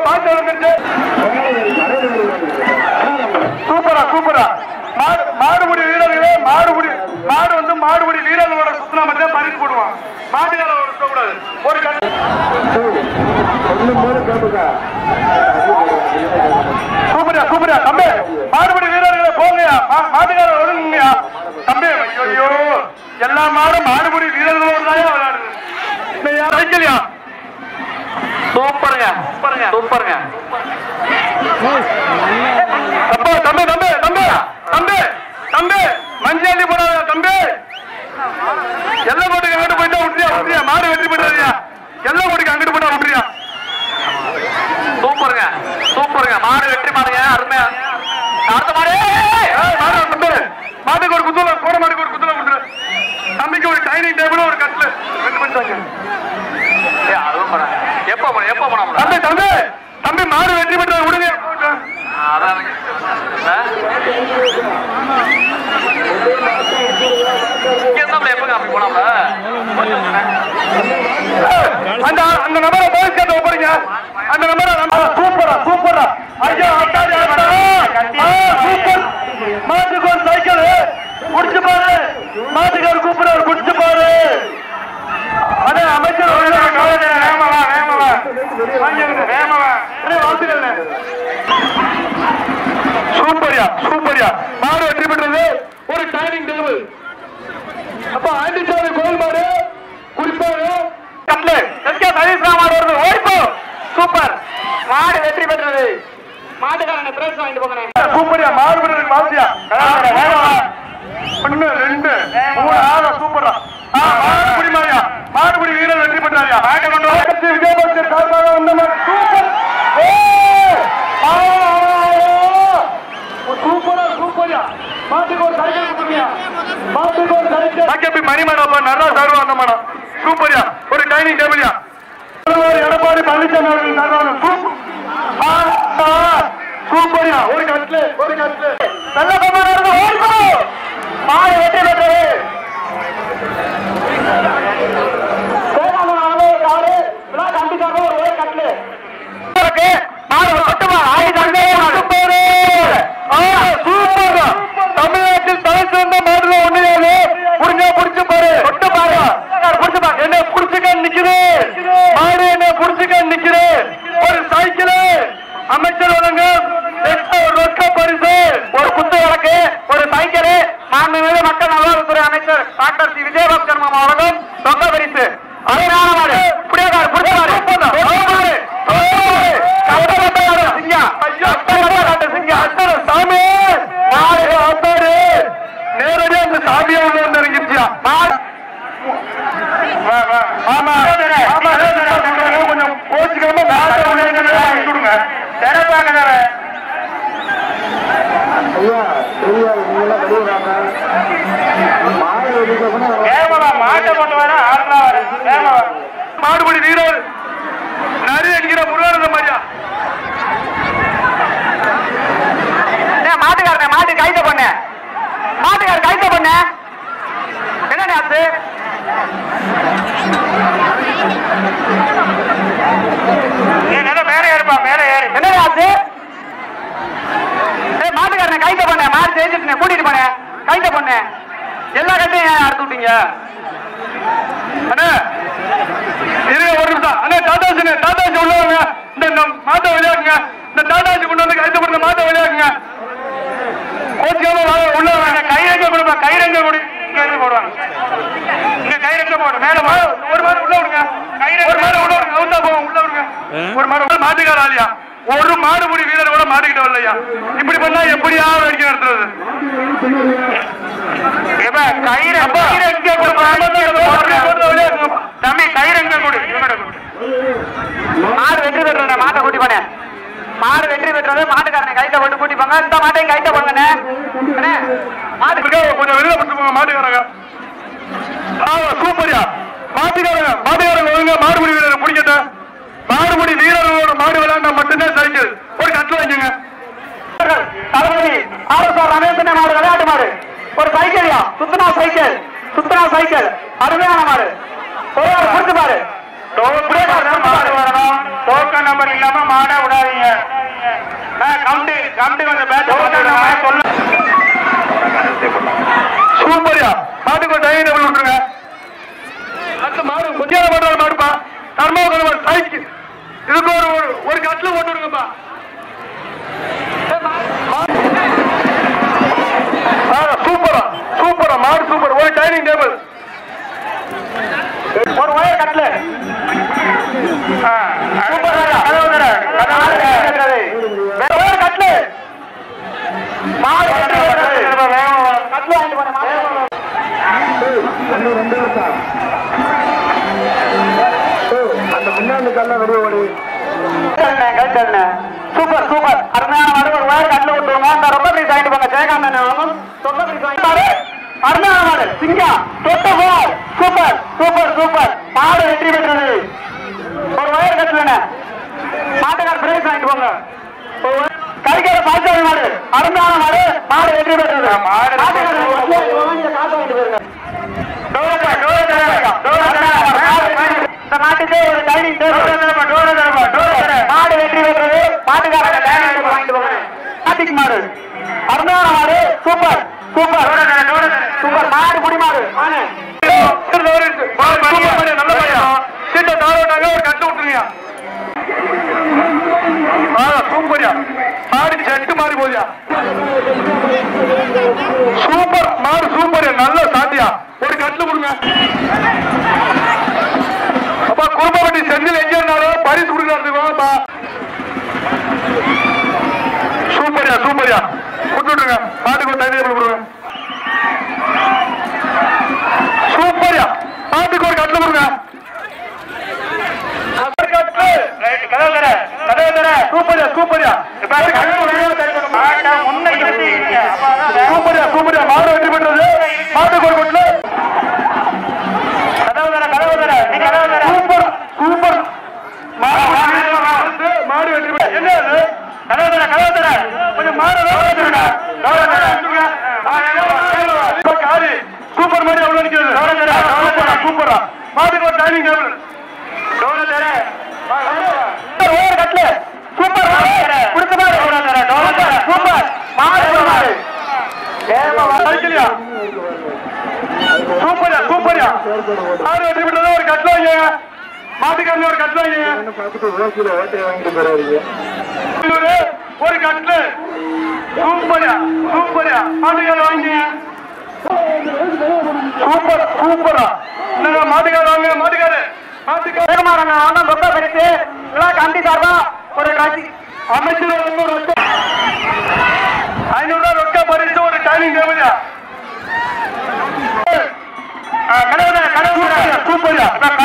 பாத்து வந்துருச்சு சூப்பரா சூப்பரா மாடு மாடுபிடி வீரர்களே மாடுபிடி மாடு வந்து மாடுபிடி வீரர்களோட சுத்தினா மட்டும் பரிசு போடுவான் மாட்டுக்காரோட சுத்தக்கூடாது ஒரு கட்டு சூப்பரா சூப்பரா தம்பி மாடுபிடி வீரர்களே போங்கயா மா- மாட்டுக்கார ஒழுங்குங்கயா தம்பி ஐயோ எல்லா மாடும் மாடுபிடி வீரர்களோட தான் விளையாடுது இல்லையா சைக்கிள்யா சூப்பருங்க சூப்பருங்க சூப்பருங்க அப்பா தம்பி தம்பி தம்பி தம்பி தம்பி மஞ்சள் போடாத தம்பி எல்லை கோட்டுக்கு அங்கிட்டு போயிட்டா விட்டுறியா விட்டுறியா மாடு வெற்றி பெற்றாரியா எல்லை கோட்டுக்கு அங்கிட்டு போயிட்டா விட்டுறியா சூப்பருங்க சூப்பருங்க மாடு வெற்றி மாடுங்க அருமையா அடுத்த மாடு ஏய், ஏய், மாடு தம்பி மாட்டுக்கு ஒரு குத்துல போட மாட்டுக்கு ஒரு குத்துல விட்டுரு தம்பிக்கு ஒரு டைனிங் டேபிள் ஒரு கட்டில் ரெண்டு பண்ணிட்டாங்க ஏய், அதுவும் பண்ண எப்போ போன எப்போ போனோம்ல தம்பி தம்பி தம்பி மாடு வெற்றி பெற்ற விடுங்க அதான் ஆ? இங்க இருந்தாப்ல எப்பங்க அப்படி போனோம்ல அந்த அந்த நம்பரை போலீஸ் கேட்ட ஒப்படைங்க அந்த நம்பரை சூப்பரா சூப்பரா ஐயா அட்டாடி அட்டா சூப்பர் மாட்டுக்கு ஒரு சைக்கிள் குடிச்சு பாரு மாட்டுக்கார கூப்பிடுறாரு குடிச்சு பாரு அடே அமைச்சர் வேகமா வேகமா வேகமா வாழ்த்துக்கள் சூப்பரியா சூப்பரியா மாடு வெற்றி பெற்றது ஒரு டைனிங் டேபிள் அப்ப ஆண்டிச்சாமி கோயில் மாடு குறிப்பாரு கட்லு எஸ்கே சதீஷ்ரா மாடு வருது ஓடிப்போ சூப்பர் மாடு வெற்றி பெற்றது மாட்டுக்காரங்க பிரைஸ் வாங்கிட்டு போகிறேன் சூப்பரியா மாடு பெற்றது வாழ்த்தியா ஒண்ணு ரெண்டு மூணு ஆறு சூப்பரா ஆ, மாடுபிடி மாதிரியா மாடுபிடி வீரர் வெற்றி பெற்றாரியா மாட்டை கொண்டு வா. விஜயபாஸ்கர் சார்பாக வந்த மாடு சூப்பர் ஏய்! ஆ, ஆ, ஆ. சூப்பரா சூப்பரியா மாட்டுக்கு ஒரு சைக்கிள் கொடுத்துருக்கியா மாட்டுக்கு ஒரு சைக்கிள் பாக்கி மணி மேடப்பா நல்லா சார்வா அந்த மேடம் சூப்பரியா ஒரு டைனிங் டேபிள்யா ஒரு எடப்பாடி பழனிசாமி அவர்கள் சார்பாக சூப்பர் ஆ, ஆ, சூப்பரியா ஒரு கட்லு ஒரு கட்லு நல்ல கம்மாரா இருக்கு ஓடிப்போ மாடு வெற்றி பெற்றது சேலம் ஆளு காலு விழா கண்டிப்பாக ஒரு ஒரே கட்லு இருக்கு. மாடு கொட்டுமா ஆடி தந்தே சூப்பர் சூப்பர் தமிழ்நாட்டில் தலை சிறந்த மாடுல ஒண்ணு புடிஞ்சா புடிச்சு பாரு கொட்டு பாரு புடிச்சு பாரு என்ன புடிச்சுக்க நிக்குது மாடு என்ன புடிச்சுக்க நிக்குது ஒரு சைக்கிள் அமைச்சர் வழங்க ஒரு ரொக்க பரிசு ஒரு குத்து வழக்கு ஒரு சைக்கிள் மாண்புமிகு மக்கள் நல்வாழ்வுத்துறை அமைச்சர் டாக்டர் சி விஜயபாஸ்கர் மாமா வழங்கும் ரொக்க பரிசு அருமையான மாடு புடிய மாடு புடிச்ச மாடு புடிச்ச மாடு கஷ்டப்பட்ட மாடு சிங்கா கஷ்டப்பட்ட மாடு சிங்கா அத்தர் சாமி மாடு அத்தர் நேரடியா அந்த சாமியா உள்ள வந்து இறங்கிருச்சியா மாடு ஆமா ஆமா கொஞ்சம் கோச்சுக்காம மாட்டை உள்ள கொடுங்க திறப்பாங்க வேகமா மாட்டை கொண்டு வர ஆடுறா வர வேகமா மாடுபடி வீரர் நரி என்கிற முருகானந்த மாதிரியா மாட்டுக்காரன் மாட்டு கைத பண்ண மாட்டுக்காரன் கைத பண்ண என்ன அது என்ன மேலே ஏறுப்பா மேலே ஏறு என்ன அது ஏய் மாட்டுக்காரன் கைத பண்ண மாடு தேய்ச்சிட்டு கூட்டிட்டு போனேன் கைத பண்ண எல்லா கட்டையும் ஏன் அறுத்து விட்டீங்க அண்ணே இருங்க ஒரு நிமிஷம் அண்ணே டாடாஜி டாடாஜி உள்ள வாங்க இந்த இந்த மாட்டை விளையாடுங்க இந்த டாடாஜி கொண்டு வந்து கைது பண்ண மாட்டை விளையாடுங்க கோச்சிக்காம வாங்க உள்ள வாங்க கைரங்க கொடுப்பா கைரங்க கொடு இங்க இருந்து போடுவாங்க இங்க கைரங்க போடு மேல வா. ஒரு மாடு உள்ள விடுங்க ஒரு மாடு உள்ள விடுங்க அவுத்தா போவோம் உள்ள விடுங்க ஒரு மாடு உள்ள மாட்டுக்கார ஆளியா ஒரு மாடுபுடி வீரர் கூட மாட்டிக்கிட்ட வரலையா இப்படி பண்ணா எப்படியா வேடிக்கை நடத்துறது இப்ப கயிறு கயிறு எங்க கொடுப்பாங்க தம்பி கைரங்க கொடு மாடு வெற்றி பெற்ற மாட்டை கூட்டி போனேன் மாடு வெற்றி பெற்றது மாட்டுக்காரனை கைத்த போட்டு கூட்டி போங்க இந்த மாட்டையும் கைத்த போடுங்க அண்ணே, மாடு கொஞ்சம் வெளியில போட்டு போங்க மாட்டுக்காரங்க ஆமா சூப்பரியா மாட்டுக்காரங்க மாட்டுக்காரங்க ஒழுங்க மாடுபடி வீரர் பிடிக்கட்ட மாடுபடி வீரர்களோட மாடு விளையாண்டா மட்டும்தான் சைக்கிள் ஒரு கட்டு வாங்கிங்க தளபதி ஆர்எஸ்ஆர் ரமேசன் மாடு விளையாட்டு மாடு ஒரு சைக்கிள்யா சுத்தனா சைக்கிள் சுத்தனா சைக்கிள் அருமையான மாடு ஒரு ஆள் பிடிச்சு பாரு மாடு வரணும் டோக்கன் நம்பர் இல்லாம மாட விடாதீங்க கவுண்டி கவுண்டி கொஞ்சம் பேட் சொல்ல சூப்பரியா மாட்டுக்கு ஒரு டைனிங் டேபிள் விட்டுருங்க அடுத்த மாடு கொஞ்சம் பண்ற மாடுப்பா தர்மபுரம் சைக்கிள் இதுக்கு ஒரு ஒரு- ஒரு கட்டில் போட்டு விடுங்கப்பா சூப்பரா சூப்பரா மாடு சூப்பர் ஒரு டைனிங் டேபிள் ஒரு ஒயர் கட்ல ஒயர் கட்ல மாடு கட்ல வாங்கிட்டு போன சூப்பர் சூப்பர் அருமையான மாடு ஒரு ஒயர் கட்ல விட்டுருங்க அந்த ரொம்ப பீஸ் வாங்கிட்டு போங்க ஜெயகாந்தன் ரொம்ப பீஸ் வாங்கிட்டு அருமையான மாடு சிங்கா தொட்ட போல் சூப்பர் சூப்பர் சூப்பர் மாடு வெற்றி பெற்றது ஒரு ஒயர் கட்டலண்ண மாட்டுக்கார பிரைஸ் வாங்கிட்டு போங்க ஒரு wire- கறிக்கார பாய்ச்சாவி மாடு அருமையான மாடு மாடு வெற்றி பெற்றது மாட்டுக்கார இந்த காசு வாங்கிட்டு போயிருங்க இந்த மாட்டுக்கு ஒரு டைனிங் மாடு வெற்றி பெற்றது மாட்டுக்காரங்க டைனிங் டேபிள் வாங்கிட்டு போங்க மாட்டுக்கு மாடு அருமையான மாடு சூப்பர் சூப்பர் சூப்பர் மாடு குடி மாடு வாங்க. நல்ல பையன் சீட்டை தாரோட்டாங்க ஒரு கட்டு விட்டுருங்க சூப்பரியா மாடு செட்டு மாறி போதியா சூப்பர் மாடு சூப்பர் நல்ல சாட்டியா ஒரு கட்டுல கொடுங்க அப்பா குடும்பப்பட்டி செந்தில் எங்க இருந்தாலும் பரிசு கொடுக்கறதுக்கு வாப்பா சூப்பரியா சூப்பரியா கொடுத்துட்ருங்க மாட்டுக்கு ஒரு தண்ணி கொடுங்க சூப்பரியா மாட்டுக்கு ஒரு கட்டுல கொடுங்க சூப்பரியா சூப்பரியா சூப்பரியா சூப்பரியா மாடு வெற்றி பெற்றது மாட்டுக்கு ஒரு கட்டுல சூப்பர் சூப்பர் மாடு வந்து மாடு வெற்றி பெற்றது என்ன அது கதவு தர கதவு தர கொஞ்சம் மாடு வச்சுருங்க காரி சூப்பர் மாதிரி அவ்வளவு நிக்கிறது சூப்பரா சூப்பரா மாட்டுக்கு ஒரு டைனிங் டேபிள் ஓவர் கட்ல சூப்பர் குடுத்த மாடு சூப்பர் மாடு மாடு சைக்கிளியா சூப்பரியா சூப்பரியா மாடு வெற்றி பெற்றது ஒரு கட்ல வாங்க மாட்டுக்காரங்க ஒரு கட்ல வாங்க இன்னொரு ஒரு கட்ல சூப்பரியா சூப்பரியா மாட்டுக்கார வாங்கிங்க சூப்பர் சூப்பரா என்னங்க மாட்டுக்கார வாங்க மாட்டுக்காரு மாட்டுக்காரங்க வாங்க ரொம்ப பெருசு எல்லாம் கண்டி சார்பா ஒரு காட்சி அமைச்சர் வந்து ஒரு ரொக்க ஐநூறு ரூபாய் ரொக்க பரிசு ஒரு டைமிங் டேபிளா கடவுள கடவுள சூப்பரியா